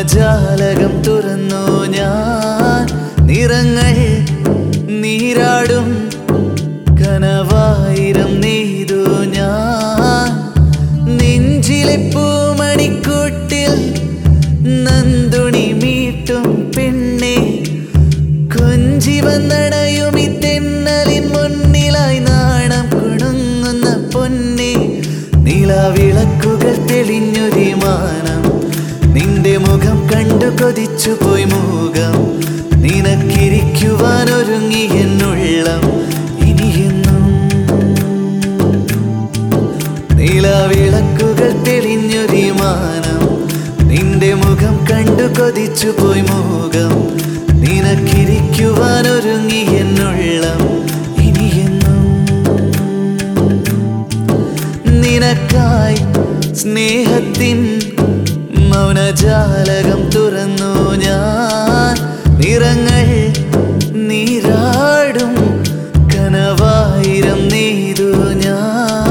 മൗനജാലകം തുറന്നു ഞാൻ നിറങ്ങൾ നീരാടും കനവായിരം നെയ്തു ഞാൻ നെഞ്ചിലെ പൂമണിക്കൂട്ടിൽ നന്ദുണി മീട്ടും പെണ്ണെ കൊഞ്ചി വന്നടയും ഈ തെന്നലിൻ മുന്നിലായി നാണം കുണുങ്ങുന്ന പൊന്നെ നിലാവിളക്കുകൾ തെളിഞ്ഞൊരു മാനം നിന്റെ മുഖം കണ്ടു കൊതിച്ചു പോയി മുഖം നിനക്കിരിക്കുവാൻ ഒരുങ്ങി എന്നുള്ളം ഇനിയെന്നും നിലാവിളക്കുകൾ തെളിഞ്ഞൊരു മാനം നിന്റെ മുഖം കണ്ടു കൊതിച്ചു പോയി മുഖം നിനക്കിരിക്കുവാൻ ഒരുങ്ങി എന്നുള്ളം ഇനിയെന്നും നിനക്കായി സ്നേഹത്തിൻ മൗനജാലകം തുറന്നു ഞാൻ നിറങ്ങൾ നീരാടും കനവായിരം നെയ്തു ഞാൻ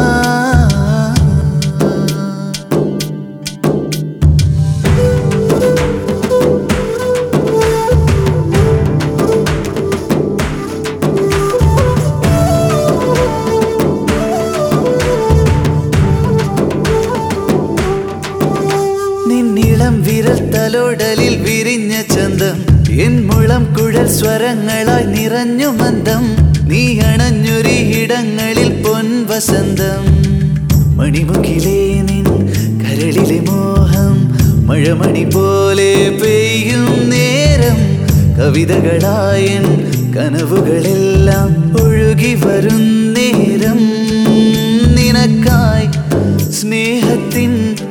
നിന്നിളം വിരൽ തലോടലിൽ വിരിഞ്ഞ ചന്തം എൻ മുളം കുഴൽ സ്വരങ്ങളായി നിറഞ്ഞു മന്ദം നീ അണഞ്ഞൊരി ഇടങ്ങളിൽ പൊൻ വസന്തം മണിമുഖിലേ നിൻ കരളിലെ മോഹം മഴമണി പോലെ പെയ്യും നേരം കവിതകളായൻ കനവുകളെല്ലാം ഒഴുകി വരും നേരം നിനക്കായി സ്നേഹത്തിൻ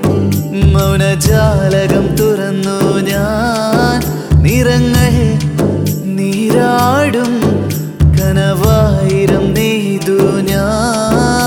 മൗനജാലകം തുറന്നു ഞാൻ നിറങ്ങൾ നീരാടും കനവായിരം നെയ്തു ഞാൻ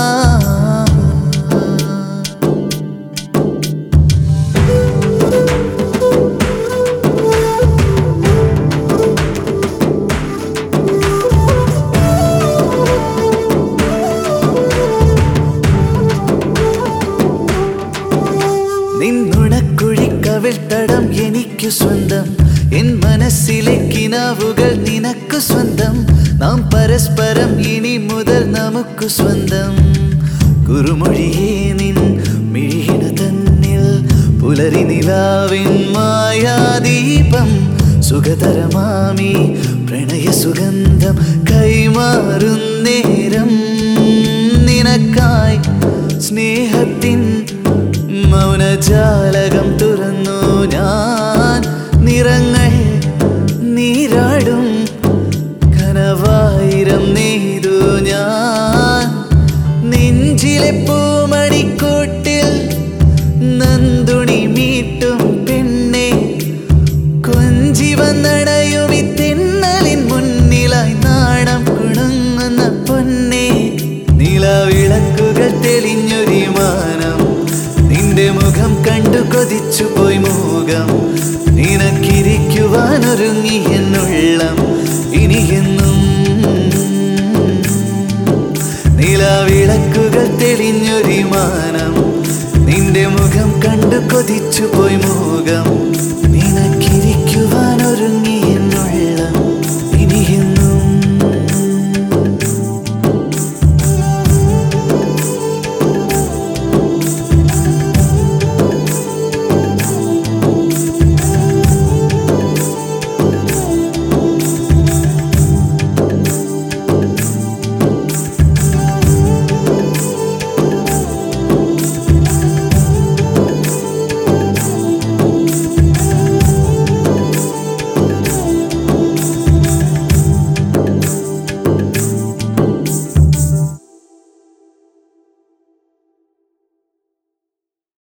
നിന്നുണക്കുഴിക്കവിൾ തടം എനിക്കു സ്വന്തം എൻ മനസ്സിലെ കിനാവുകൾ നിനക്കു സ്വന്തം നാം പരസ്പരം ഇനി മുതൽ നമുക്കു സ്വന്തം കുറുമൊഴിയേ നിൻ മിഴിയിന തന്നിൽ പുലരി നിലാവിൻ മായാദീപം സുഖതരമാമി പ്രണയ സുഗന്ധം കൈമാറും നേരം നിനക്കായി സ്നേഹത്തിൻ മൗനജാലകം തുറന്നു ഞാൻ നിറങ്ങൾ നീരാടും കനവായിരം നെയ്തു ഞാൻ നെഞ്ചിലെ പൂമണിക്കൂട്ടിൽ നന്ദുണി മീട്ടും പെണ്ണെ കൊഞ്ചി വന്നടയും ഈ തെന്നലിൻ മുന്നിലായി നാണം കുണുങ്ങുന്ന പൊന്നെ നിലവിളക്കുകൾ തെളിഞ്ഞൊരു മാനം നിന്റെ മുഖം കണ്ടു കൊതിച്ചു പോയി മുഖം നിനക്കിരിക്കുവാൻ ഒരുങ്ങി എന്നുള്ളം ഇനിയെന്നും നിലവിളക്കുകൾ തെളിഞ്ഞൊരു മാനം നിന്റെ മുഖം കണ്ടു കൊതിച്ചു പോയി മുഖം